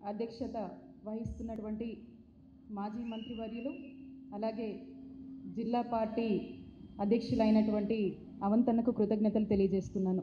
అధ్యక్షత వహిస్తున్నటువంటి మాజీ మంత్రివర్యులు అలాగే జిల్లా పార్టీ అధ్యక్షులైనటువంటి అవంతన్నకు కృతజ్ఞతలు తెలియజేస్తున్నాను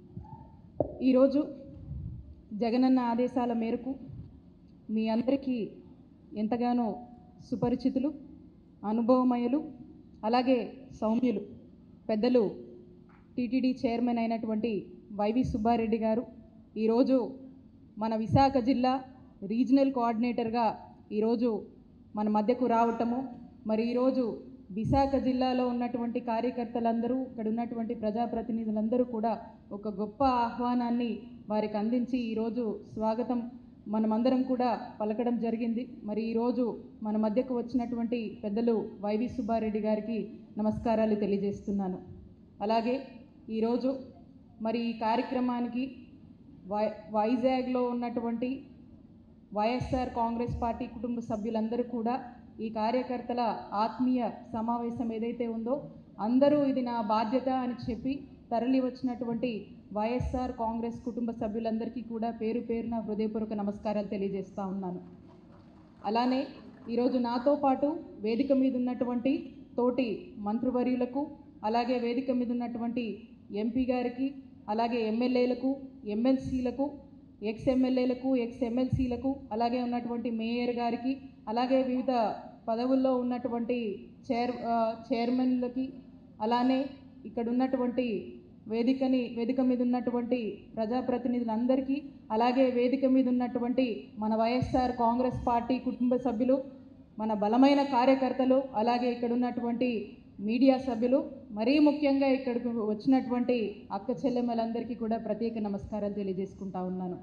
ఈరోజు జగనన్న ఆదేశాల మేరకు మీ అందరికీ ఎంతగానో సుపరిచితులు అనుభవమయులు అలాగే సౌమ్యులు పెద్దలు టీటీడీ చైర్మన్ అయినటువంటి వైవి సుబ్బారెడ్డి గారు ఈరోజు మన విశాఖ జిల్లా రీజనల్ కోఆర్డినేటర్గా ఈరోజు మన మధ్యకు రావటము మరి ఈరోజు విశాఖ జిల్లాలో ఉన్నటువంటి కార్యకర్తలందరూ ఇక్కడ ఉన్నటువంటి ప్రజాప్రతినిధులందరూ కూడా ఒక గొప్ప ఆహ్వానాన్ని వారికి అందించి ఈరోజు స్వాగతం మనమందరం కూడా పలకడం జరిగింది మరి ఈరోజు మన మధ్యకు వచ్చినటువంటి పెద్దలు వైవి సుబ్బారెడ్డి గారికి నమస్కారాలు తెలియజేస్తున్నాను అలాగే ఈరోజు మరి ఈ కార్యక్రమానికి వై వైజాగ్లో ఉన్నటువంటి వైఎస్ఆర్ కాంగ్రెస్ పార్టీ కుటుంబ సభ్యులందరూ కూడా ఈ కార్యకర్తల ఆత్మీయ సమావేశం ఏదైతే ఉందో అందరూ ఇది నా బాధ్యత అని చెప్పి తరలి వచ్చినటువంటి వైఎస్ఆర్ కాంగ్రెస్ కుటుంబ సభ్యులందరికీ కూడా పేరు పేరున హృదయపూర్వక నమస్కారాలు తెలియజేస్తా ఉన్నాను అలానే ఈరోజు నాతో పాటు వేదిక మీద ఉన్నటువంటి తోటి మంత్రివర్యులకు అలాగే వేదిక మీద ఉన్నటువంటి ఎంపీ గారికి అలాగే ఎమ్మెల్యేలకు ఎమ్మెల్సీలకు ఎక్స్ ఎమ్మెల్యేలకు ఎక్స్ ఎమ్మెల్సీలకు అలాగే ఉన్నటువంటి మేయర్ గారికి అలాగే వివిధ పదవుల్లో ఉన్నటువంటి చైర్ ఆ, చైర్మన్లకి అలానే ఇక్కడ ఉన్నటువంటి వేదికని వేదిక మీద ఉన్నటువంటి ప్రజాప్రతినిధులందరికీ అలాగే వేదిక మీద ఉన్నటువంటి మన వైఎస్ఆర్ కాంగ్రెస్ పార్టీ కుటుంబ సభ్యులు మన బలమైన కార్యకర్తలు అలాగే ఇక్కడ ఉన్నటువంటి మీడియా సభ్యులు మరీ ముఖ్యంగా ఇక్కడికి వచ్చినటువంటి అక్క చెల్లెమ్మలందరికీ కూడా ప్రత్యేక నమస్కారాలు తెలియజేసుకుంటా ఉన్నాను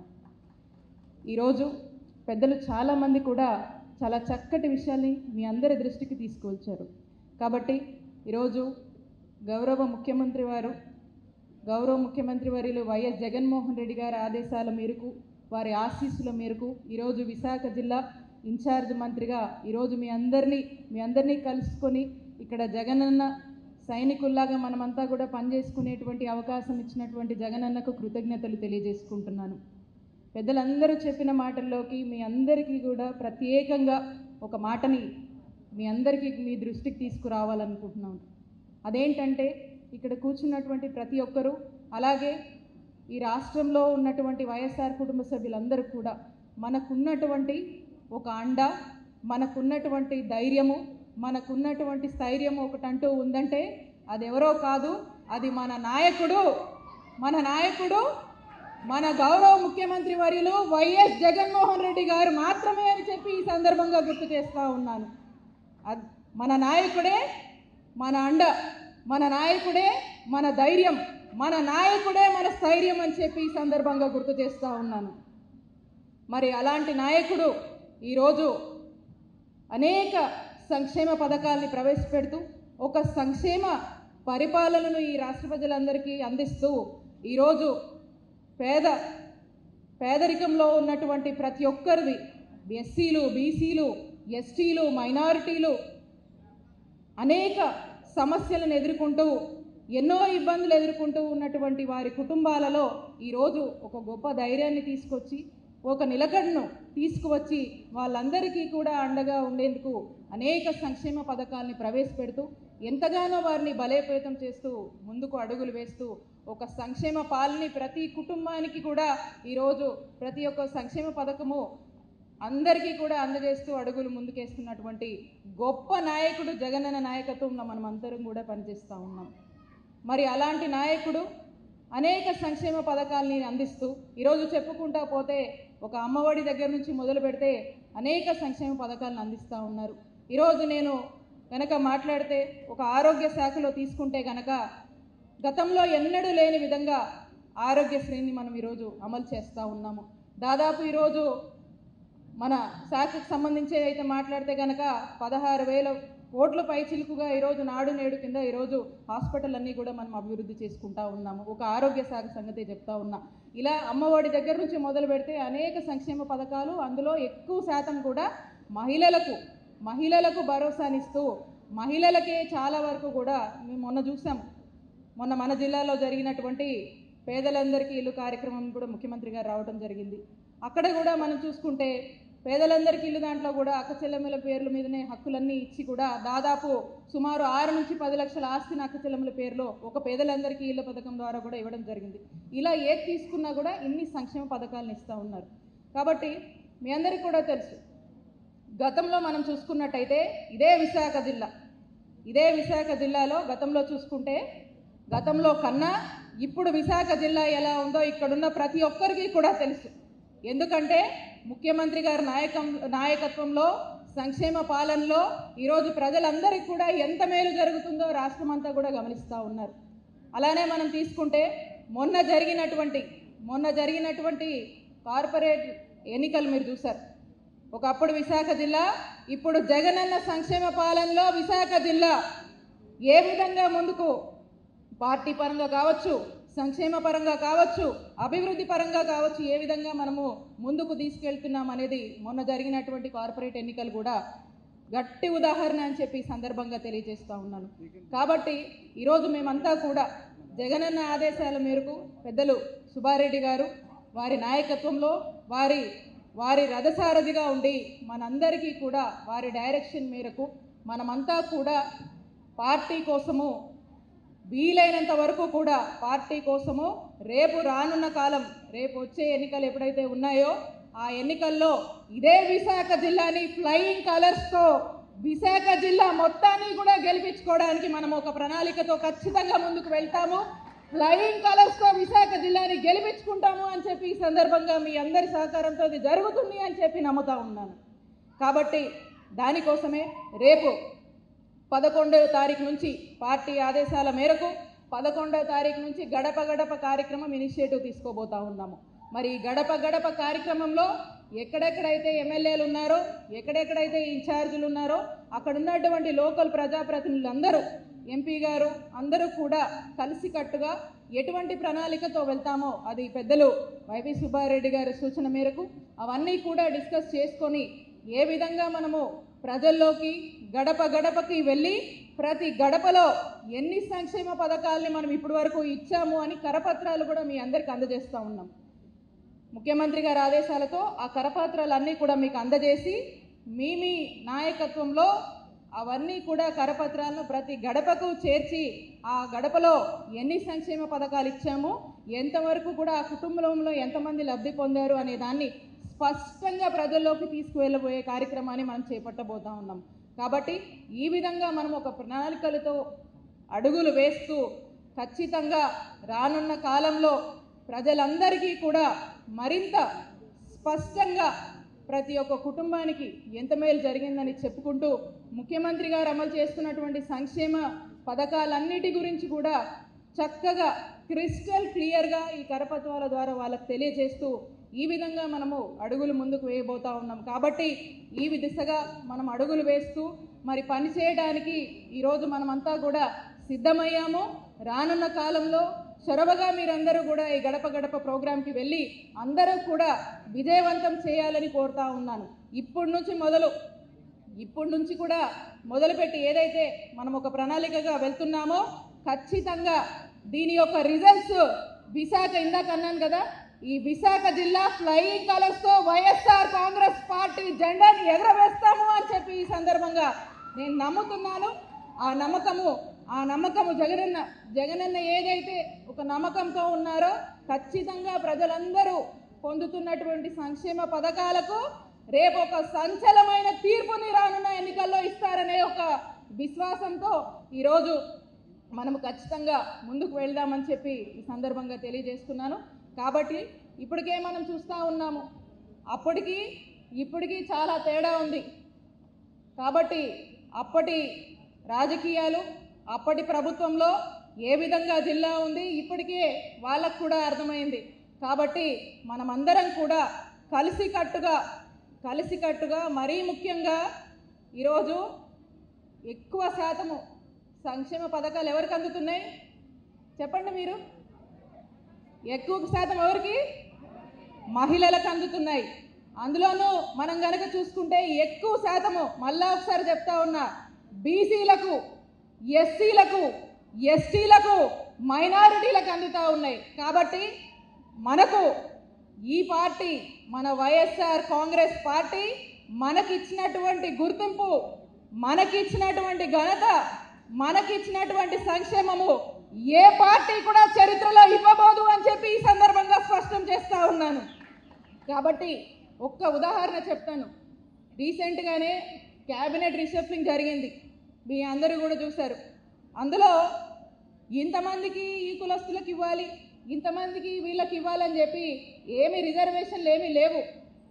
ఈరోజు పెద్దలు చాలామంది కూడా చాలా చక్కటి విషయాల్ని మీ అందరి దృష్టికి తీసుకువచ్చారు కాబట్టి ఈరోజు గౌరవ ముఖ్యమంత్రి వారు గౌరవ ముఖ్యమంత్రి వర్యులు వైఎస్ జగన్మోహన్ రెడ్డి గారి ఆదేశాల మేరకు వారి ఆశీస్సుల మేరకు ఈరోజు విశాఖ జిల్లా ఇన్ఛార్జ్ మంత్రిగా ఈరోజు మీ అందరినీ మీ అందరినీ కలుసుకొని ఇక్కడ జగనన్న సైనికుల్లాగా మనమంతా కూడా పనిచేసుకునేటువంటి అవకాశం ఇచ్చినటువంటి జగనన్నకు కృతజ్ఞతలు తెలియజేసుకుంటున్నాను పెద్దలందరూ చెప్పిన మాటల్లోకి మీ అందరికీ కూడా ప్రత్యేకంగా ఒక మాటని మీ అందరికీ మీ దృష్టికి తీసుకురావాలనుకుంటున్నాను అదేంటంటే ఇక్కడ కూర్చున్నటువంటి ప్రతి ఒక్కరూ అలాగే ఈ రాష్ట్రంలో ఉన్నటువంటి వైఎస్ఆర్ కుటుంబ సభ్యులందరూ కూడా మనకున్నటువంటి ఒక అండ మనకున్నటువంటి ధైర్యము మనకున్నటువంటి స్థైర్యము ఒకటంటూ ఉందంటే అది ఎవరో కాదు అది మన నాయకుడు మన నాయకుడు మన గౌరవ ముఖ్యమంత్రి వర్యులు వైఎస్ జగన్మోహన్ రెడ్డి గారు మాత్రమే అని చెప్పి ఈ సందర్భంగా గుర్తు చేస్తూ ఉన్నాను అద్- మన నాయకుడే మన అండ మన నాయకుడే మన ధైర్యం మన నాయకుడే మన స్థైర్యం అని చెప్పి ఈ సందర్భంగా గుర్తు చేస్తూ ఉన్నాను మరి అలాంటి నాయకుడు ఈరోజు అనేక సంక్షేమ పథకాల్ని ప్రవేశపెడుతూ ఒక సంక్షేమ పరిపాలనను ఈ రాష్ట్ర ప్రజలందరికీ అందిస్తూ ఈరోజు పేద పేదరికంలో ఉన్నటువంటి ప్రతి ఒక్కరిది ఎస్సీలు బీసీలు ఎస్టీలు మైనారిటీలు అనేక సమస్యలను ఎదుర్కొంటూ ఎన్నో ఇబ్బందులు ఎదుర్కొంటూ ఉన్నటువంటి వారి కుటుంబాలలో ఈరోజు ఒక గొప్ప ధైర్యాన్ని తీసుకొచ్చి ఒక నిలకడను తీసుకువచ్చి వాళ్ళందరికీ కూడా అండగా ఉండేందుకు అనేక సంక్షేమ పథకాల్ని ప్రవేశపెడుతూ ఎంతగానో వారిని బలోపేతం చేస్తూ ముందుకు అడుగులు వేస్తూ ఒక సంక్షేమ పాలన ప్రతి కుటుంబానికి కూడా ఈరోజు ప్రతి ఒక్క సంక్షేమ పథకము అందరికీ కూడా అందజేస్తూ అడుగులు ముందుకేస్తున్నటువంటి గొప్ప నాయకుడు జగనన్న నాయకత్వంలో మనం అందరం కూడా పనిచేస్తూ ఉన్నాం మరి అలాంటి నాయకుడు అనేక సంక్షేమ పథకాలని అందిస్తూ ఈరోజు చెప్పుకుంటా పోతే ఒక అమ్మఒడి దగ్గర నుంచి మొదలు పెడితే అనేక సంక్షేమ పథకాలను అందిస్తూ ఉన్నారు ఈరోజు నేను కనుక మాట్లాడితే ఒక ఆరోగ్య శాఖలో తీసుకుంటే కనుక గతంలో ఎన్నడూ లేని విధంగా ఆరోగ్యశ్రీని మనం ఈరోజు అమలు చేస్తూ ఉన్నాము దాదాపు ఈరోజు మన శాఖకు సంబంధించి అయితే మాట్లాడితే కనుక పదహారు వేల కోట్ల పైచిలుకుగా ఈరోజు నాడు నేడు కింద ఈరోజు హాస్పిటల్ అన్నీ కూడా మనం అభివృద్ధి చేసుకుంటా ఉన్నాము ఒక ఆరోగ్య శాఖ సంగతి చెప్తా ఉన్నా ఇలా అమ్మఒడి దగ్గర నుంచి మొదలు పెడితే అనేక సంక్షేమ పథకాలు అందులో ఎక్కువ శాతం కూడా మహిళలకు మహిళలకు భరోసానిస్తూ మహిళలకే చాలా వరకు కూడా మేము మొన్న చూసాం మొన్న మన జిల్లాలో జరిగినటువంటి పేదలందరికీ ఇల్లు కార్యక్రమం కూడా ముఖ్యమంత్రి గారు రావడం జరిగింది అక్కడ కూడా మనం చూసుకుంటే పేదలందరికీ ఇల్లు దాంట్లో కూడా అక్క చెల్లెమ్మల పేర్ల మీదనే హక్కులన్నీ ఇచ్చి కూడా దాదాపు సుమారు ఆరు నుంచి పది లక్షల ఆస్తిని అక్క చెల్లెమ్మల పేరులో ఒక పేదలందరికీ ఇళ్ళ పథకం ద్వారా కూడా ఇవ్వడం జరిగింది ఇలా ఏది తీసుకున్నా కూడా ఇన్ని సంక్షేమ పథకాలను ఇస్తూ ఉన్నారు కాబట్టి మీ అందరికీ కూడా తెలుసు గతంలో మనం చూసుకున్నట్టయితే ఇదే విశాఖ జిల్లా ఇదే విశాఖ జిల్లాలో గతంలో చూసుకుంటే గతంలో కన్నా ఇప్పుడు విశాఖ జిల్లా ఎలా ఉందో ఇక్కడున్న ప్రతి ఒక్కరికి కూడా తెలుసు ఎందుకంటే ముఖ్యమంత్రి గారి నాయకం నాయకత్వంలో సంక్షేమ పాలనలో ఈరోజు ప్రజలందరికీ కూడా ఎంత మేలు జరుగుతుందో రాష్ట్రం అంతా కూడా గమనిస్తూ ఉన్నారు అలానే మనం తీసుకుంటే మొన్న జరిగినటువంటి మొన్న జరిగినటువంటి కార్పొరేట్ ఎన్నికలు మీరు చూశారు ఒకప్పుడు విశాఖ జిల్లా ఇప్పుడు జగనన్న సంక్షేమ పాలనలో విశాఖ జిల్లా ఏ విధంగా ముందుకు పార్టీ పరంగా కావచ్చు సంక్షేమ పరంగా కావచ్చు అభివృద్ధి పరంగా కావచ్చు ఏ విధంగా మనము ముందుకు తీసుకెళ్తున్నాం అనేది మొన్న జరిగినటువంటి కార్పొరేట్ ఎన్నికలు కూడా గట్టి ఉదాహరణ అని చెప్పి ఈ సందర్భంగా తెలియజేస్తూ ఉన్నాను కాబట్టి ఈరోజు మేమంతా కూడా జగనన్న ఆదేశాల మేరకు పెద్దలు సుబ్బారెడ్డి గారు వారి నాయకత్వంలో వారి వారి రథసారథిగా ఉండి మనందరికీ కూడా వారి డైరెక్షన్ మేరకు మనమంతా కూడా పార్టీ కోసము వీలైనంత వరకు కూడా పార్టీ కోసము రేపు రానున్న కాలం రేపు వచ్చే ఎన్నికలు ఎప్పుడైతే ఉన్నాయో ఆ ఎన్నికల్లో ఇదే విశాఖ జిల్లాని ఫ్లయింగ్ కలర్స్తో విశాఖ జిల్లా మొత్తాన్ని కూడా గెలిపించుకోవడానికి మనం ఒక ప్రణాళికతో ఖచ్చితంగా ముందుకు వెళ్తాము ఫ్లయింగ్ కలర్స్తో విశాఖ జిల్లాని గెలిపించుకుంటాము అని చెప్పి ఈ సందర్భంగా మీ అందరి సహకారంతో ఇది జరుగుతుంది అని చెప్పి నమ్ముతా ఉన్నాను కాబట్టి దానికోసమే రేపు పదకొండవ తారీఖు నుంచి పార్టీ ఆదేశాల మేరకు పదకొండవ తారీఖు నుంచి గడప గడప కార్యక్రమం ఇనిషియేటివ్ తీసుకోబోతా ఉన్నాము మరి ఈ గడప గడప కార్యక్రమంలో ఎక్కడెక్కడైతే ఎమ్మెల్యేలు ఉన్నారో ఎక్కడెక్కడైతే ఇన్ఛార్జీలు ఉన్నారో అక్కడ ఉన్నటువంటి లోకల్ ప్రజాప్రతినిధులు అందరూ ఎంపీ గారు అందరూ కూడా కలిసికట్టుగా ఎటువంటి ప్రణాళికతో వెళ్తామో అది పెద్దలు వైవి సుబ్బారెడ్డి గారి సూచన మేరకు అవన్నీ కూడా డిస్కస్ చేసుకొని ఏ విధంగా మనము ప్రజల్లోకి గడప గడపకి వెళ్ళి ప్రతి గడపలో ఎన్ని సంక్షేమ పథకాలని మనం ఇప్పటి వరకు ఇచ్చాము అని కరపత్రాలు కూడా మీ అందరికి అందజేస్తూ ఉన్నాం ముఖ్యమంత్రి గారి ఆదేశాలతో ఆ కరపత్రాలన్నీ కూడా మీకు అందజేసి మీ మీ నాయకత్వంలో అవన్నీ కూడా కరపత్రాలను ప్రతి గడపకు చేర్చి ఆ గడపలో ఎన్ని సంక్షేమ పథకాలు ఇచ్చాము ఎంతవరకు కూడా ఆ కుటుంబంలో ఎంతమంది లబ్ధి పొందారు అనే దాన్ని స్పష్టంగా ప్రజల్లోకి తీసుకువెళ్ళబోయే కార్యక్రమాన్ని మనం చేపట్టబోతా ఉన్నాం కాబట్టి ఈ విధంగా మనం ఒక ప్రణాళికలతో అడుగులు వేస్తూ ఖచ్చితంగా రానున్న కాలంలో ప్రజలందరికీ కూడా మరింత స్పష్టంగా ప్రతి ఒక్క కుటుంబానికి ఎంత మేలు జరిగిందని చెప్పుకుంటూ ముఖ్యమంత్రి గారు అమలు చేస్తున్నటువంటి సంక్షేమ పథకాలన్నిటి గురించి కూడా చక్కగా క్రిస్టల్ క్లియర్గా ఈ కరపత్రాల ద్వారా వాళ్ళకి తెలియజేస్తూ ఈ విధంగా మనము అడుగులు ముందుకు వేయబోతా ఉన్నాం కాబట్టి ఈ దిశగా మనం అడుగులు వేస్తూ మరి పని చేయడానికి ఈరోజు మనమంతా కూడా సిద్ధమయ్యాము రానున్న కాలంలో చొరవగా మీరందరూ కూడా ఈ గడప గడప ప్రోగ్రాంకి వెళ్ళి అందరూ కూడా విజయవంతం చేయాలని కోరుతా ఉన్నాను ఇప్పటి నుంచి మొదలు ఇప్పటి నుంచి కూడా మొదలుపెట్టి ఏదైతే మనం ఒక ప్రణాళికగా వెళ్తున్నామో ఖచ్చితంగా దీని యొక్క రిజల్ట్స్ విశాఖ ఇందాక అన్నాను కదా ఈ విశాఖ జిల్లా ఫ్లయింగ్ కలర్స్తో వైఎస్ఆర్ కాంగ్రెస్ పార్టీ జెండాని ఎగరవేస్తాము అని చెప్పి ఈ సందర్భంగా నేను నమ్ముతున్నాను ఆ నమ్మకము ఆ నమ్మకము జగనన్న జగనన్న ఏదైతే ఒక నమ్మకంతో ఉన్నారో ఖచ్చితంగా ప్రజలందరూ పొందుతున్నటువంటి సంక్షేమ పథకాలకు రేపు ఒక సంచలమైన తీర్పుని రానున్న ఎన్నికల్లో ఇస్తారనే ఒక విశ్వాసంతో ఈరోజు మనము ఖచ్చితంగా ముందుకు వెళ్దామని చెప్పి ఈ సందర్భంగా తెలియజేస్తున్నాను కాబట్టి ఇప్పటికే మనం చూస్తూ ఉన్నాము అప్పటికి ఇప్పటికీ చాలా తేడా ఉంది కాబట్టి అప్పటి రాజకీయాలు అప్పటి ప్రభుత్వంలో ఏ విధంగా జిల్లా ఉంది ఇప్పటికే వాళ్ళకు కూడా అర్థమైంది కాబట్టి మనమందరం కూడా కలిసికట్టుగా కలిసికట్టుగా మరీ ముఖ్యంగా ఈరోజు ఎక్కువ శాతము సంక్షేమ పథకాలు ఎవరికి అందుతున్నాయి చెప్పండి మీరు ఎక్కువ శాతం ఎవరికి మహిళలకు అందుతున్నాయి అందులోనూ మనం గనక చూసుకుంటే ఎక్కువ శాతము మళ్ళా ఒకసారి చెప్తా ఉన్నా బీసీలకు ఎస్సీలకు ఎస్టీలకు మైనారిటీలకు అందుతూ ఉన్నాయి కాబట్టి మనకు ఈ పార్టీ మన వైఎస్ఆర్ కాంగ్రెస్ పార్టీ మనకిచ్చినటువంటి గుర్తింపు మనకిచ్చినటువంటి ఘనత మనకిచ్చినటువంటి సంక్షేమము ఏ పార్టీ కూడా చరిత్రలో ఇవ్వబోదు అని చెప్పి ఈ సందర్భంగా స్పష్టం చేస్తా ఉన్నాను కాబట్టి ఒక్క ఉదాహరణ చెప్తాను రీసెంట్గానే క్యాబినెట్ రిషఫ్లింగ్ జరిగింది మీ అందరూ కూడా చూశారు అందులో ఇంతమందికి ఈ కులస్తులకు ఇవ్వాలి ఇంతమందికి వీళ్ళకి ఇవ్వాలని చెప్పి ఏమి రిజర్వేషన్లు ఏమీ లేవు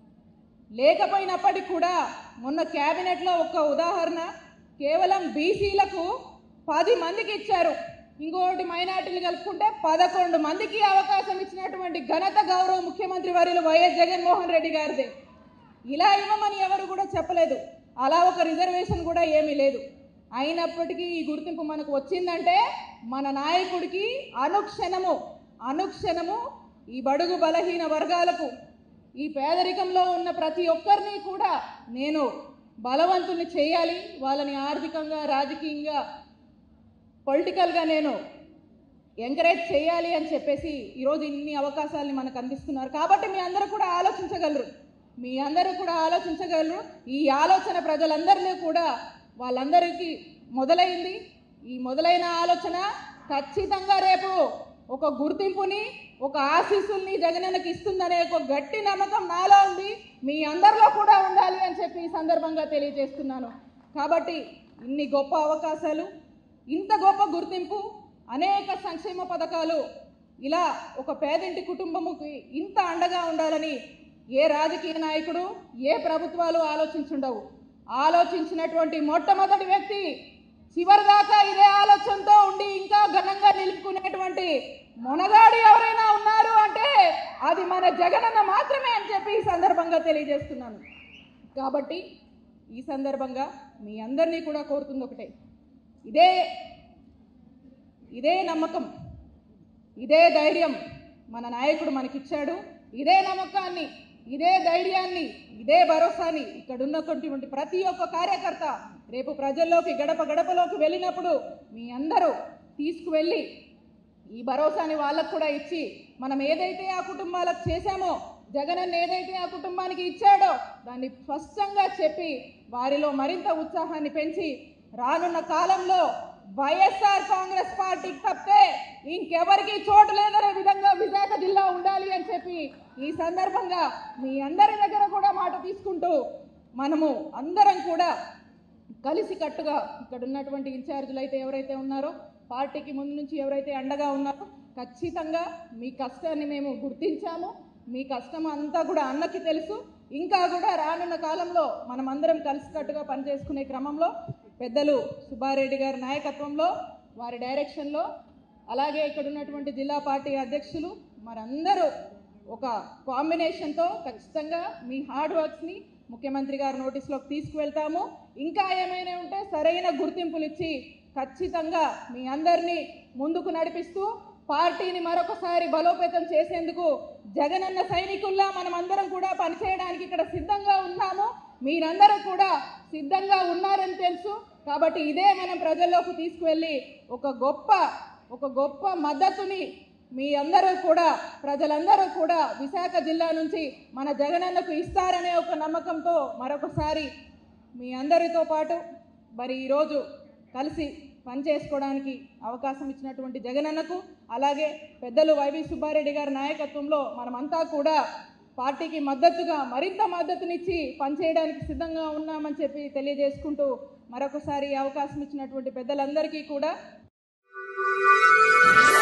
లేకపోయినప్పటికీ కూడా మొన్న క్యాబినెట్లో ఒక ఉదాహరణ కేవలం బీసీలకు పది మందికి ఇచ్చారు ఇంకోటి మైనార్టీలు కలుపుకుంటే పదకొండు మందికి అవకాశం ఇచ్చినటువంటి ఘనత గౌరవ ముఖ్యమంత్రి వర్యులు వైఎస్ జగన్మోహన్ రెడ్డి గారిదే ఇలా ఇవ్వమని ఎవరు కూడా చెప్పలేదు అలా ఒక రిజర్వేషన్ కూడా ఏమీ లేదు అయినప్పటికీ ఈ గుర్తింపు మనకు వచ్చిందంటే మన నాయకుడికి అనుక్షణము అనుక్షణము ఈ బడుగు బలహీన వర్గాలకు ఈ పేదరికంలో ఉన్న ప్రతి ఒక్కరిని కూడా నేను బలవంతుల్ని చేయాలి వాళ్ళని ఆర్థికంగా రాజకీయంగా పొలిటికల్గా నేను ఎంకరేజ్ చేయాలి అని చెప్పేసి ఈరోజు ఇన్ని అవకాశాలని మనకు అందిస్తున్నారు కాబట్టి మీ అందరూ కూడా ఆలోచించగలరు మీ అందరూ కూడా ఆలోచించగలరు ఈ ఆలోచన ప్రజలందరినీ కూడా వాళ్ళందరికీ మొదలైంది ఈ మొదలైన ఆలోచన ఖచ్చితంగా రేపు ఒక గుర్తింపుని ఒక ఆశీస్సుల్ని జగనన్నకి ఇస్తుందనే ఒక గట్టి నమ్మకం నాలో ఉంది మీ అందరిలో కూడా ఉండాలి అని చెప్పి ఈ సందర్భంగా తెలియజేస్తున్నాను కాబట్టి ఇన్ని గొప్ప అవకాశాలు ఇంత గొప్ప గుర్తింపు అనేక సంక్షేమ పథకాలు ఇలా ఒక పేదింటి కుటుంబముకి ఇంత అండగా ఉండాలని ఏ రాజకీయ నాయకుడు ఏ ప్రభుత్వాలు ఆలోచించుండవు ఆలోచించినటువంటి మొట్టమొదటి వ్యక్తి చివరిదాకా ఇదే ఆలోచనతో ఉండి ఇంకా ఘనంగా నిలుపుకునేటువంటి మొనగాడు ఎవరైనా ఉన్నారు అంటే అది మన జగనన్న మాత్రమే అని చెప్పి ఈ సందర్భంగా తెలియజేస్తున్నాను కాబట్టి ఈ సందర్భంగా మీ అందరినీ కూడా కోరుతుంది ఒకటే ఇదే ఇదే నమ్మకం ఇదే ధైర్యం మన నాయకుడు మనకిచ్చాడు ఇదే నమ్మకాన్ని ఇదే ధైర్యాన్ని ఇదే భరోసాని ఇక్కడ ఉన్నటువంటి ప్రతి ఒక్క కార్యకర్త రేపు ప్రజల్లోకి గడప గడపలోకి వెళ్ళినప్పుడు మీ అందరూ తీసుకువెళ్ళి ఈ భరోసాని వాళ్ళకు కూడా ఇచ్చి మనం ఏదైతే ఆ కుటుంబాలకు చేశామో జగనన్న ఏదైతే ఆ కుటుంబానికి ఇచ్చాడో దాన్ని స్పష్టంగా చెప్పి వారిలో మరింత ఉత్సాహాన్ని పెంచి రానున్న కాలంలో వైఎస్ఆర్ కాంగ్రెస్ పార్టీకి తప్పితే ఇంకెవరికి చోటు లేదనే విధంగా విశాఖ జిల్లా ఉండాలి అని చెప్పి ఈ సందర్భంగా మీ అందరి దగ్గర కూడా మాట తీసుకుంటూ మనము అందరం కూడా కలిసికట్టుగా ఇక్కడ ఉన్నటువంటి ఇన్ఛార్జీలు అయితే ఎవరైతే ఉన్నారో పార్టీకి ముందు నుంచి ఎవరైతే అండగా ఉన్నారో ఖచ్చితంగా మీ కష్టాన్ని మేము గుర్తించాము మీ కష్టం అంతా కూడా అన్నకి తెలుసు ఇంకా కూడా రానున్న కాలంలో మనం అందరం కలిసికట్టుగా పనిచేసుకునే క్రమంలో పెద్దలు సుబ్బారెడ్డి గారి నాయకత్వంలో వారి డైరెక్షన్లో అలాగే ఇక్కడ ఉన్నటువంటి జిల్లా పార్టీ అధ్యక్షులు మరందరూ ఒక కాంబినేషన్తో ఖచ్చితంగా మీ హార్డ్ వర్క్స్ని ముఖ్యమంత్రి గారి నోటీస్లోకి తీసుకువెళ్తాము ఇంకా ఏమైనా ఉంటే సరైన గుర్తింపులు ఇచ్చి ఖచ్చితంగా మీ అందరినీ ముందుకు నడిపిస్తూ పార్టీని మరొకసారి బలోపేతం చేసేందుకు జగనన్న సైనికుల్లా మనం అందరం కూడా పనిచేయడానికి ఇక్కడ సిద్ధంగా ఉన్నాము మీరందరూ కూడా సిద్ధంగా ఉన్నారని తెలుసు కాబట్టి ఇదే మనం ప్రజల్లోకి తీసుకువెళ్ళి ఒక గొప్ప ఒక గొప్ప మద్దతుని మీ అందరూ కూడా ప్రజలందరూ కూడా విశాఖ జిల్లా నుంచి మన జగనన్నకు ఇస్తారనే ఒక నమ్మకంతో మరొకసారి మీ అందరితో పాటు మరి ఈరోజు కలిసి పనిచేసుకోవడానికి అవకాశం ఇచ్చినటువంటి జగనన్నకు అలాగే పెద్దలు వైవి సుబ్బారెడ్డి గారి నాయకత్వంలో మనమంతా కూడా పార్టీకి మద్దతుగా మరింత మద్దతునిచ్చి పనిచేయడానికి సిద్ధంగా ఉన్నామని చెప్పి తెలియజేసుకుంటూ మరొకసారి ఈ అవకాశం ఇచ్చినటువంటి పెద్దలందరికీ కూడా